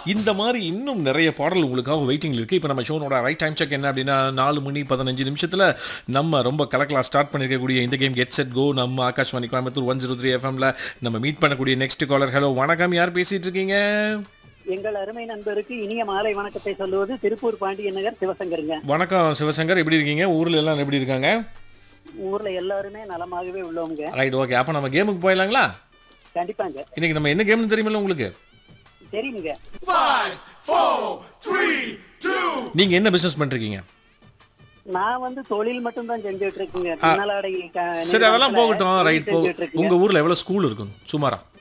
இந்த மாதிரி இன்னும் நிறைய பாடல் உங்களுக்காக வெயிட்டிங்ல இருக்கு இப்போ நம்ம ஷோனோட ரைட் டைம் செக் என்ன அப்படின்னா நாலு மணி பதினஞ்சு நிமிஷத்துல நம்ம ரொம்ப கலக்கலா ஸ்டார்ட் பண்ணிருக்கக்கூடிய இந்த கேம் கெட் செட் கோ நம்ம Akashvani Coimbatore one zero three எஃப்எம்ல நம்ம மீட் பண்ணக்கூடிய நெக்ஸ்ட் காலர் ஹலோ வணக்கம் யார் பேசிட்டு இருக்கீங்க எங்கள் அருமை நண்பருக்கு இனிய மாலை வணக்கத்தை சொல்லுவது திருப்பூர் பாண்டியன் நகர் சிவசங்கருங்க வணக்கம் சிவசங்கர் எப்படி இருக்கீங்க ஊர்ல எல்லாம் எப்படி இருக்காங்க ஊர்ல எல்லாருமே நலமாகவே உள்ளவங்க ரைட் ஓகே அப்போ நம்ம கேமுக்கு போயிடலாங்களா கண்டிப்பாங்க இன்னைக்கு நம்ம என்ன கேம்னு தெரியுமில்ல உங்களுக்கு தெரியுங்க நீங்க என்ன பிசினஸ் பண்றீங்க நான் வந்து தொழில் மட்டும் தான் செஞ்சுட்டு இருக்கேங்க பின்னலாடை க- சரி அதெல்லாம் நிறுவனத்துல போகட்டும் தொழில் ரைட் போ செஞ்சுட்டு இருக்கேங்க. உங்க ஊர்ல எவ்வளவு ஸ்கூல் இருக்கும் சுமாரா